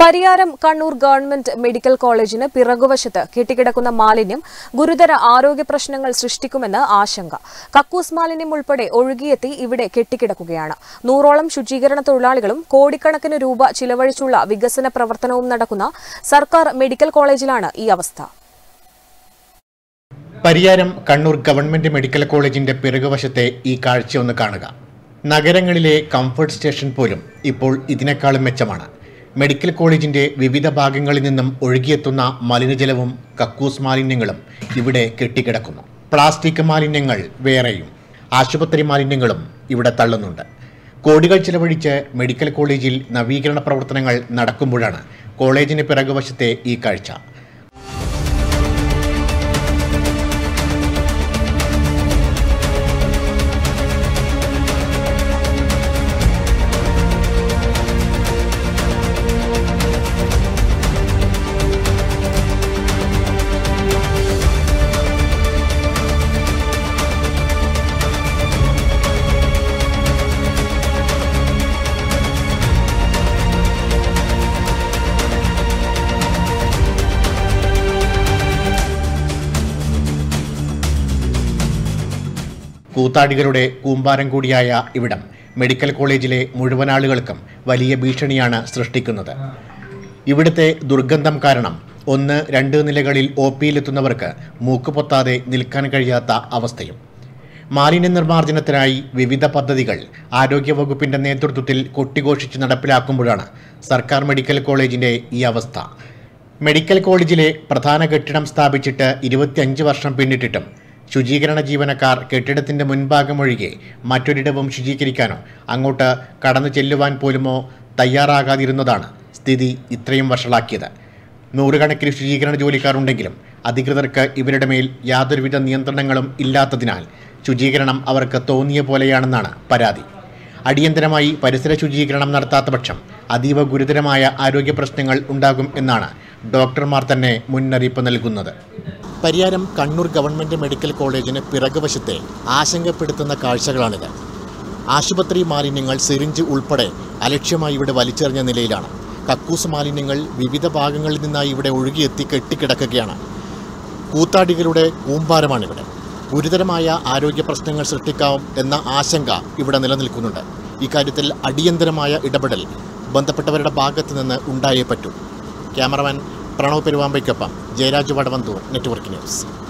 Pariyaram Kannur government medical കോളേജിന് പിറകുവശത്ത് കെട്ടിക്കിടക്കുന്ന മാലിന്യം ഗുരുതര ആരോഗ്യ പ്രശ്നങ്ങൾ സൃഷ്ടിക്കുമെന്ന് ആശങ്ക കക്കൂസ് മാലിന്യം ഉൾപ്പെടെ ഒഴുകിയെത്തി ഇവിടെ കെട്ടിക്കിടക്കുകയാണ് നൂറോളം ശുചീകരണ തൊഴിലാളികളും കോടിക്കണക്കിന് രൂപ ചിലവഴിച്ചുള്ള വികസന പ്രവർത്തനവും നടക്കുന്ന സർക്കാർ മെഡിക്കൽ കോളേജിലാണ് ഈ അവസ്ഥ പരിയാരം കണ്ണൂർ ഗവൺമെന്റ് മെഡിക്കൽ കോളേജിന്റെ പിറകുവശത്തെ ഈ കാഴ്ച ഒന്ന് കാണുക നഗരങ്ങളിലെ കംഫർട്ട് സ്റ്റേഷൻ പോലും ഇപ്പോൾ ഇതിനേക്കാളും മെച്ചമാണ് മെഡിക്കൽ കോളേജിന്റെ വിവിധ ഭാഗങ്ങളിൽ നിന്നും ഒഴുകിയെത്തുന്ന മലിനജലവും കക്കൂസ് മാലിന്യങ്ങളും ഇവിടെ കെട്ടിക്കിടക്കുന്നു പ്ലാസ്റ്റിക് മാലിന്യങ്ങൾ വേറെയും ആശുപത്രി മാലിന്യങ്ങളും ഇവിടെ തള്ളുന്നുണ്ട് കോടികൾ ചിലവഴിച്ച് മെഡിക്കൽ കോളേജിൽ നവീകരണ പ്രവർത്തനങ്ങൾ നടക്കുമ്പോഴാണ് കോളേജിന് പിറകുവശത്തെ ഈ കാഴ്ച കൂത്താടികളുടെ കൂമ്പാരം കൂടിയായ ഇവിടം മെഡിക്കൽ കോളേജിലെ മുഴുവൻ ആളുകൾക്കും വലിയ ഭീഷണിയാണ് സൃഷ്ടിക്കുന്നത് ഇവിടുത്തെ ദുർഗന്ധം കാരണം ഒന്ന് രണ്ട് നിലകളിൽ ഒ പിയിലെത്തുന്നവർക്ക് മൂക്ക് പൊത്താതെ നിൽക്കാൻ കഴിയാത്ത അവസ്ഥയും മാലിന്യ നിർമ്മാർജ്ജനത്തിനായി വിവിധ പദ്ധതികൾ ആരോഗ്യവകുപ്പിന്റെ നേതൃത്വത്തിൽ കൊട്ടിഘോഷിച്ച് നടപ്പിലാക്കുമ്പോഴാണ് സർക്കാർ മെഡിക്കൽ കോളേജിന്റെ ഈ അവസ്ഥ മെഡിക്കൽ കോളേജിലെ പ്രധാന കെട്ടിടം സ്ഥാപിച്ചിട്ട് ഇരുപത്തിയഞ്ച് വർഷം പിന്നിട്ടിട്ടും ശുചീകരണ ജീവനക്കാർ കെട്ടിടത്തിന്റെ മുൻഭാഗം ഒഴികെ മറ്റൊരിടവും ശുചീകരിക്കാനോ അങ്ങോട്ട് കടന്നു ചെല്ലുവാൻ പോലുമോ തയ്യാറാകാതിരുന്നതാണ് സ്ഥിതി ഇത്രയും വഷളാക്കിയത് നൂറുകണക്കിന് ശുചീകരണ ജോലിക്കാർ ഉണ്ടെങ്കിലും അധികൃതർക്ക് ഇവരുടെ മേൽ യാതൊരുവിധ നിയന്ത്രണങ്ങളും ഇല്ലാത്തതിനാൽ ശുചീകരണം അവർക്ക് തോന്നിയ പോലെയാണെന്നാണ് പരാതി അടിയന്തരമായി പരിസര ശുചീകരണം നടത്താത്ത പക്ഷം അതീവ ഗുരുതരമായ ആരോഗ്യ പ്രശ്നങ്ങൾ ഉണ്ടാകും എന്നാണ് ഡോക്ടർമാർ തന്നെ മുന്നറിയിപ്പ് നൽകുന്നത് പരിയാരം കണ്ണൂർ ഗവൺമെൻറ് മെഡിക്കൽ കോളേജിന് പിറകുവശത്തെ ആശങ്കപ്പെടുത്തുന്ന കാഴ്ചകളാണിത് ആശുപത്രി മാലിന്യങ്ങൾ സിറിഞ്ച് ഉൾപ്പെടെ അലക്ഷ്യമായി ഇവിടെ വലിച്ചെറിഞ്ഞ നിലയിലാണ് കക്കൂസ് മാലിന്യങ്ങൾ വിവിധ ഭാഗങ്ങളിൽ നിന്നായി ഇവിടെ ഒഴുകിയെത്തി കെട്ടിക്കിടക്കുകയാണ് കൂത്താടികളുടെ കൂമ്പാരമാണിവിടെ ഗുരുതരമായ ആരോഗ്യ പ്രശ്നങ്ങൾ സൃഷ്ടിക്കാം എന്ന ആശങ്ക ഇവിടെ നിലനിൽക്കുന്നുണ്ട് ഇക്കാര്യത്തിൽ അടിയന്തരമായ ഇടപെടൽ ബന്ധപ്പെട്ടവരുടെ ഭാഗത്തു നിന്ന് ഉണ്ടായേ പറ്റൂ ക്യാമറമാൻ പ്രണവ് പെരുവാമ്പയ്ക്കൊപ്പം ജയരാജ് വടവന്തൂർ നെറ്റ്വർക്ക് ന്യൂസ്